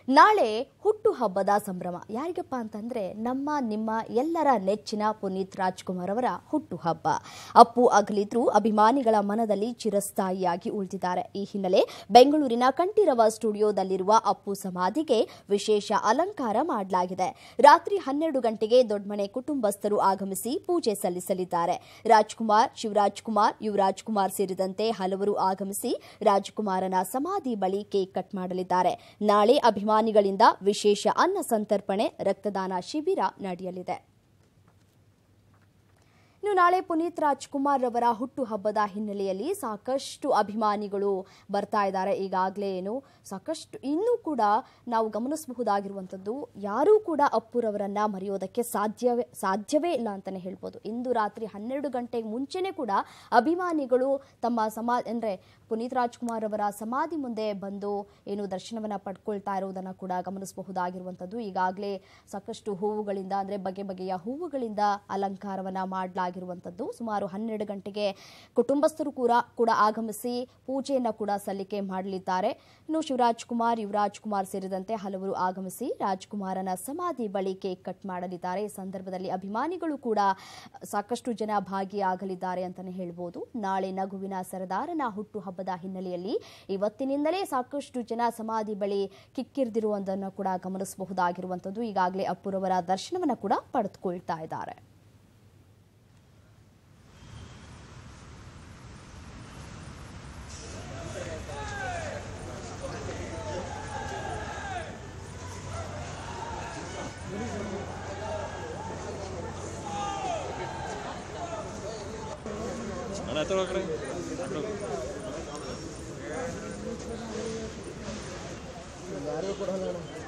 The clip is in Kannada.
ನಾಳೆ ಹುಟ್ಟುಹಬ್ಬದ ಸಂಭ್ರಮ ಯಾರಿಗಪ್ಪ ಅಂತಂದ್ರೆ ನಮ್ಮ ನಿಮ್ಮ ಎಲ್ಲರ ನೆಚ್ಚಿನ ಪುನೀತ್ ರಾಜ್ಕುಮಾರ್ ಅವರ ಹುಟ್ಟುಹಬ್ಬ ಅಪ್ಪು ಅಗಲಿದ್ರು ಅಭಿಮಾನಿಗಳ ಮನದಲ್ಲಿ ಚಿರಸ್ಥಾಯಿಯಾಗಿ ಉಳಿದಿದ್ದಾರೆ ಈ ಹಿನ್ನೆಲೆ ಬೆಂಗಳೂರಿನ ಕಂಠೀರವ ಸ್ಟುಡಿಯೋದಲ್ಲಿರುವ ಅಪ್ಪು ಸಮಾಧಿಗೆ ವಿಶೇಷ ಅಲಂಕಾರ ಮಾಡಲಾಗಿದೆ ರಾತ್ರಿ ಹನ್ನೆರಡು ಗಂಟೆಗೆ ದೊಡ್ಡಮನೆ ಕುಟುಂಬಸ್ಥರು ಆಗಮಿಸಿ ಪೂಜೆ ಸಲ್ಲಿಸಲಿದ್ದಾರೆ ರಾಜ್ಕುಮಾರ್ ಶಿವರಾಜ್ ಕುಮಾರ್ ಯುವರಾಜ್ ಕುಮಾರ್ ಸೇರಿದಂತೆ ಹಲವರು ಆಗಮಿಸಿ ರಾಜ್ಕುಮಾರನ ಸಮಾಧಿ ಬಳಿ ಕೇಕ್ ಕಟ್ ಮಾಡಲಿದ್ದಾರೆ ನಾಳೆ ಅಭಿಮಾನಿಗಳಿಂದ ವಿಶೇಷ ಅನ್ನ ಸಂತರ್ಪಣೆ ರಕ್ತದಾನ ಶಿಬಿರ ನಡೆಯಲಿದೆ ಇನ್ನು ನಾಳೆ ಪುನೀತ್ ರಾಜ್ಕುಮಾರ್ ಅವರ ಹುಟ್ಟುಹಬ್ಬದ ಹಿನ್ನೆಲೆಯಲ್ಲಿ ಸಾಕಷ್ಟು ಅಭಿಮಾನಿಗಳು ಬರ್ತಾ ಇದ್ದಾರೆ ಈಗಾಗಲೇ ಏನು ಸಾಕಷ್ಟು ಇನ್ನೂ ಕೂಡ ನಾವು ಗಮನಿಸಬಹುದಾಗಿರುವಂಥದ್ದು ಯಾರೂ ಕೂಡ ಅಪ್ಪುರವರನ್ನ ಮರೆಯೋದಕ್ಕೆ ಸಾಧ್ಯವೇ ಸಾಧ್ಯವೇ ಇಲ್ಲ ಅಂತಲೇ ಹೇಳ್ಬೋದು ಇಂದು ರಾತ್ರಿ ಹನ್ನೆರಡು ಗಂಟೆಗೆ ಮುಂಚೆನೇ ಕೂಡ ಅಭಿಮಾನಿಗಳು ತಮ್ಮ ಸಮಾ ಅಂದರೆ ಪುನೀತ್ ರಾಜ್ಕುಮಾರ್ ಅವರ ಸಮಾಧಿ ಮುಂದೆ ಬಂದು ಏನು ದರ್ಶನವನ್ನ ಪಡ್ಕೊಳ್ತಾ ಇರುವುದನ್ನು ಕೂಡ ಗಮನಿಸಬಹುದಾಗಿರುವಂಥದ್ದು ಈಗಾಗಲೇ ಸಾಕಷ್ಟು ಹೂವುಗಳಿಂದ ಅಂದರೆ ಬಗೆ ಬಗೆಯ ಹೂವುಗಳಿಂದ ಅಲಂಕಾರವನ್ನ ಮಾಡಲಾಗಿರುವಂಥದ್ದು ಸುಮಾರು ಹನ್ನೆರಡು ಗಂಟೆಗೆ ಕುಟುಂಬಸ್ಥರು ಕೂಡ ಕೂಡ ಆಗಮಿಸಿ ಪೂಜೆಯನ್ನು ಕೂಡ ಸಲ್ಲಿಕೆ ಮಾಡಲಿದ್ದಾರೆ ಇನ್ನು ಶಿವರಾಜ್ ಕುಮಾರ್ ಯುವರಾಜ್ ಕುಮಾರ್ ಸೇರಿದಂತೆ ಹಲವರು ಆಗಮಿಸಿ ರಾಜ್ಕುಮಾರನ ಸಮಾಧಿ ಬಳಿ ಕೇಕ್ ಕಟ್ ಮಾಡಲಿದ್ದಾರೆ ಈ ಸಂದರ್ಭದಲ್ಲಿ ಅಭಿಮಾನಿಗಳು ಕೂಡ ಸಾಕಷ್ಟು ಜನ ಭಾಗಿಯಾಗಲಿದ್ದಾರೆ ಅಂತಲೇ ಹೇಳ್ಬೋದು ನಾಳೆ ನಗುವಿನ ಸರದಾರನ ಹುಟ್ಟುಹಬ್ಬದ ಹಿನ್ನೆಲೆಯಲ್ಲಿ ಇವತ್ತಿನಿಂದಲೇ ಸಾಕಷ್ಟು ಜನ ಸಮಾಧಿ ಬಳಿ ಕಿಕ್ಕಿರಿದಿರುವುದನ್ನು ಕೂಡ ಗಮನಿಸಬಹುದಾಗಿರುವಂಥದ್ದು ಈಗಾಗಲೇ ಅಪ್ಪುರವರ ದರ್ಶನವನ್ನು ಕೂಡ ಪಡೆದುಕೊಳ್ತಾ ಇದ್ದಾರೆ ಅಣ್ಣ ಎತ್ತೋ ಕಡೆ ಯಾರಿಗೂ ಕೊಡಲ್ಲ ಅಣ್ಣ